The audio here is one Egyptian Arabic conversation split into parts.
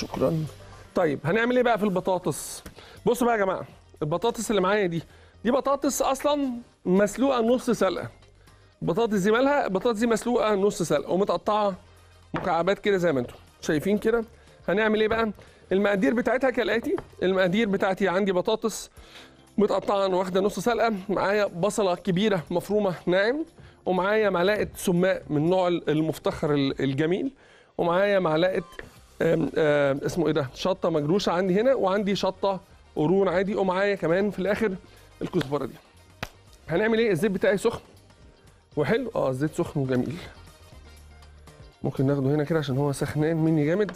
شكرا طيب هنعمل ايه بقى في البطاطس بصوا بقى يا جماعه البطاطس اللي معايا دي دي بطاطس اصلا مسلوقه نص سلقه البطاطس دي مالها البطاطس دي مسلوقه نص سلقه ومتقطعه مكعبات كده زي ما انتم شايفين كده هنعمل ايه بقى المقادير بتاعتها كالاتي المقادير بتاعتي عندي بطاطس متقطعه واخده نص سلقه معايا بصله كبيره مفرومه ناعم ومعايا معلقه سماق من النوع المفتخر الجميل ومعايا معلقه آم، آم، اسمه ايه ده شطه مجروشه عندي هنا وعندي شطه قرون عادي ومعايا كمان في الاخر الكزبره دي هنعمل ايه الزيت بتاعي سخن وحلو اه الزيت سخن وجميل ممكن ناخده هنا كده عشان هو سخنان مني جامد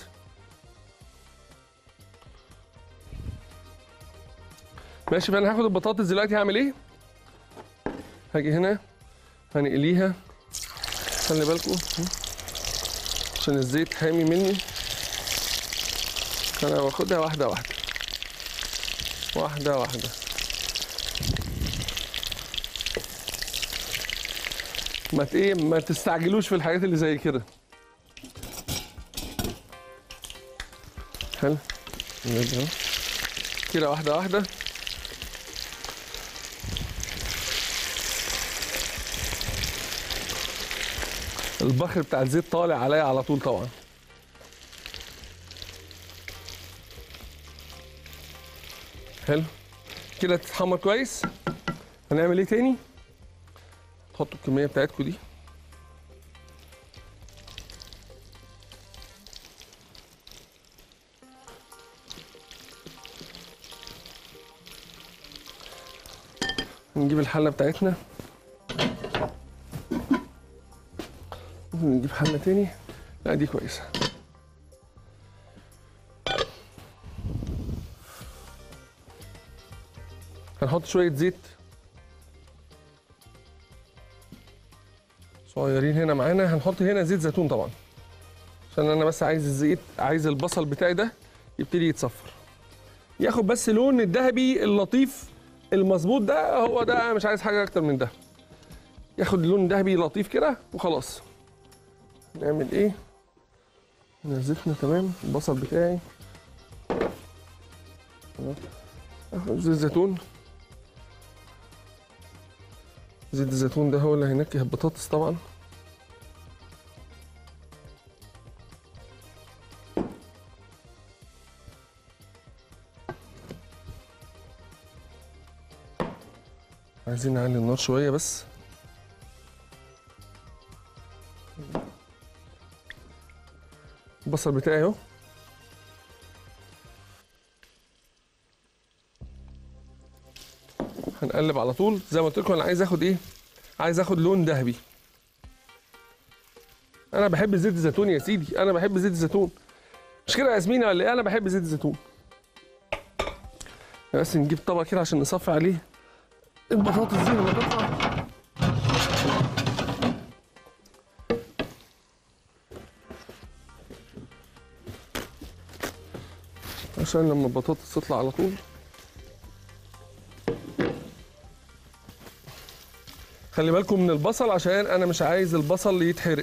ماشي فانا هاخد البطاطس دلوقتي هعمل ايه هاجي هنا هنقليها خلي بالكم عشان الزيت حامي مني فانا باخدها واحده واحده واحده واحده ما ت- ايه ما تستعجلوش في الحاجات اللي زي كده حلو نبدأ أهو. كده واحده واحده البخر بتاع الزيت طالع عليا على طول طبعا حلو كده تتحمر كويس هنعمل ايه تاني تحطوا الكميه بتاعتكم دي نجيب الحله بتاعتنا ممكن نجيب حله تاني لا دي كويسه هنحط شويه زيت صغيرين هنا معانا هنحط هنا زيت زيتون طبعا عشان انا بس عايز الزيت عايز البصل بتاعي ده يبتدي يتصفر ياخد بس لون الذهبي اللطيف المظبوط ده هو ده أنا مش عايز حاجه اكتر من ده ياخد لون ذهبي لطيف كده وخلاص نعمل ايه هنا زيتنا تمام البصل بتاعي اخد زيت زيتون زيت الزيتون ده هو اللي هينكه البطاطس طبعا عايزين نعلي النار شويه بس البصل بتاعي اهو هنقلب على طول زي ما قلت لكم انا عايز اخد ايه عايز اخد لون ذهبي انا بحب زيت الزيتون يا سيدي انا بحب زيت الزيتون مش كده يا ياسمينة ولا ايه انا بحب زيت الزيتون بس نجيب طبق كده عشان نصفي عليه البطاطس دي لما تطلع عشان لما البطاطس تطلع على طول خلي بالكم من البصل عشان انا مش عايز البصل يتحرق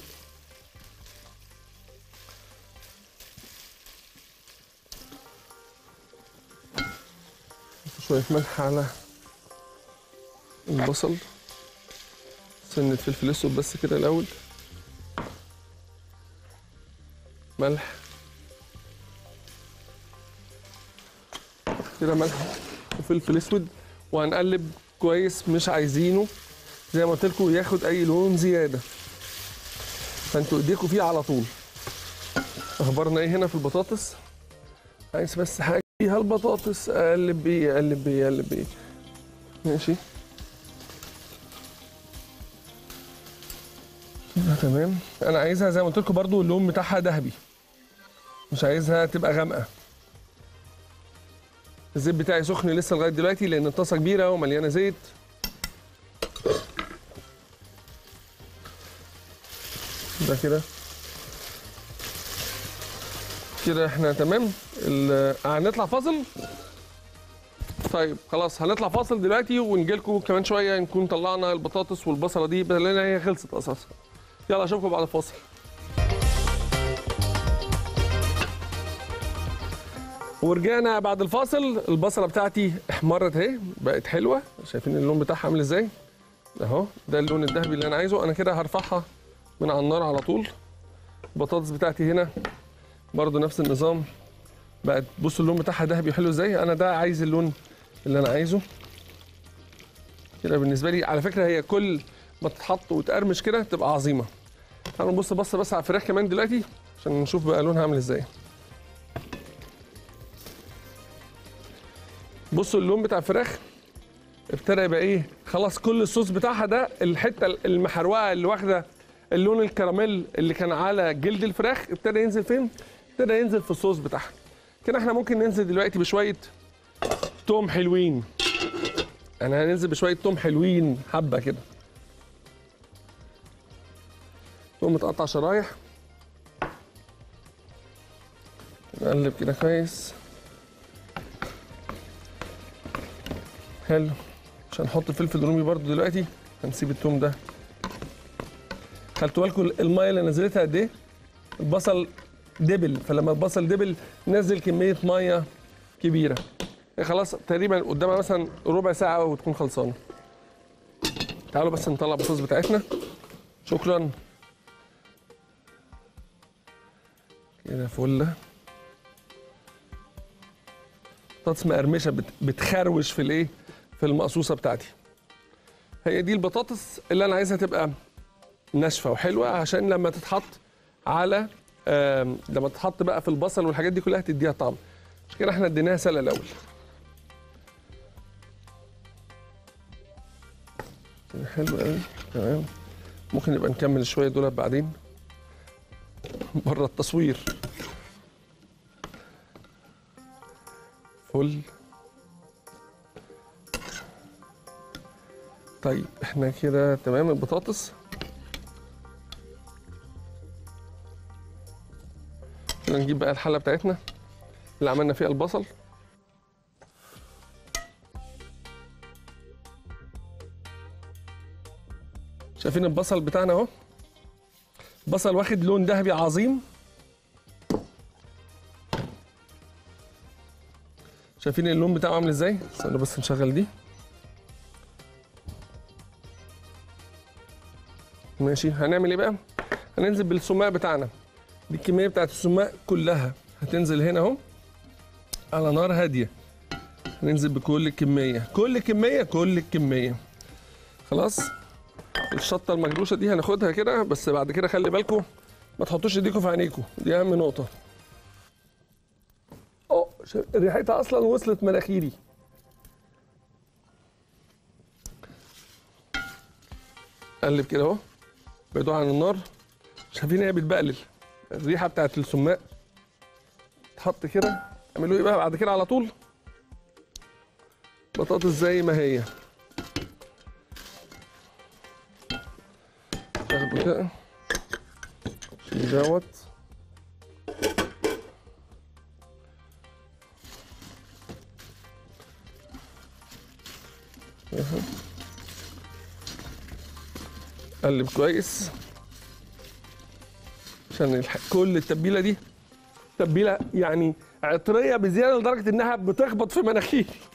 شوية ملح على البصل سنة فلفل اسود بس كده الاول ملح كده ملح وفلفل اسود وهنقلب كويس مش عايزينه زي ما قلت لكم ياخد اي لون زياده فانتوا ايديكم فيه على طول اخبارنا ايه هنا في البطاطس عايز بس حاجه فيها البطاطس اقلب بيه اقلب بيه اقلب بيه ماشي كده تمام انا عايزها زي ما قلت لكم برضو اللون بتاعها ذهبي مش عايزها تبقى غامقه الزيت بتاعي سخن لسه لغايه دلوقتي لان الطاسه كبيره ومليانه زيت ده كده كده احنا تمام ال- هنطلع فاصل طيب خلاص هنطلع فاصل دلوقتي ونجي لكم كمان شويه نكون طلعنا البطاطس والبصله دي لان هي خلصت اساسا يلا اشوفكم بعد الفاصل ورجعنا بعد الفاصل البصله بتاعتي احمرت اهي بقت حلوه شايفين اللون بتاعها عامل ازاي اهو ده اللون الذهبي اللي انا عايزه انا كده هرفعها من على النار على طول البطاطس بتاعتي هنا برضو نفس النظام بقت بصوا اللون بتاعها ذهبي حلو ازاي انا ده عايز اللون اللي انا عايزه كده بالنسبه لي على فكره هي كل ما تتحط وتقرمش كده تبقى عظيمه تعالوا نبص بص بس على الفراخ كمان دلوقتي عشان نشوف بقى لونها عامل ازاي بصوا اللون بتاع الفراخ ابتدى يبقى ايه خلاص كل الصوص بتاعها ده الحته المحروقه اللي واخده اللون الكراميل اللي كان على جلد الفراخ ابتدى ينزل فين ابتدى ينزل في الصوص بتاعها كده احنا ممكن ننزل دلوقتي بشويه توم حلوين انا هننزل بشويه توم حلوين حبه كده توم متقطع شرايح نقلب كده كويس حلو مش هنحط فلفل رومي برضو دلوقتي هنسيب التوم ده خدتوا بالكم الميه اللي نزلتها قد ايه البصل دبل فلما البصل دبل نزل كميه ميه كبيره خلاص تقريبا قدامها مثلا ربع ساعه وتكون خلصانه تعالوا بس نطلع البطاطس بتاعتنا شكرا كده فله بطاطس مقرمشه بت- بتخروش في الايه في المقصوصه بتاعتي هي دي البطاطس اللي انا عايزها تبقى ناشفه وحلوه عشان لما تتحط على آم، لما تتحط بقى في البصل والحاجات دي كلها تديها طعم مش كده احنا اديناها سلقه الاول كده حلو قوي تمام ممكن نبقى نكمل شويه دول بعدين بره التصوير فل طيب احنا كده تمام البطاطس كده نجيب بقى الحله بتاعتنا اللي عملنا فيها البصل شايفين البصل بتاعنا اهو بصل واخد لون ذهبي عظيم شايفين اللون بتاعه عامل ازاي استنوا بس نشغل دي ماشي هنعمل ايه بقى هننزل بالسماق بتاعنا دي الكميه بتاعت السماق كلها هتنزل هنا اهو على نار هاديه هننزل بكل الكميه كل كميه كل الكميه خلاص الشطه المجروشه دي هناخدها كده بس بعد كده خلي بالكم ما تحطوش ايديكم في عينيكم دي اهم نقطه اه شا- ريحتها اصلا وصلت مناخيري قلب كده اهو بعيدوا عن النار شايفين هي بتبقلل الريحه بتاعت السماق تحط كده اعملوا ايه بقى بعد كده على طول بطاطس زي ما هي تاخدوا كده شيل دوت أهو. قلب كويس عشان الح... كل التتبيله دي تتبيله يعني عطريه بزياده لدرجه انها بتخبط في مناخيري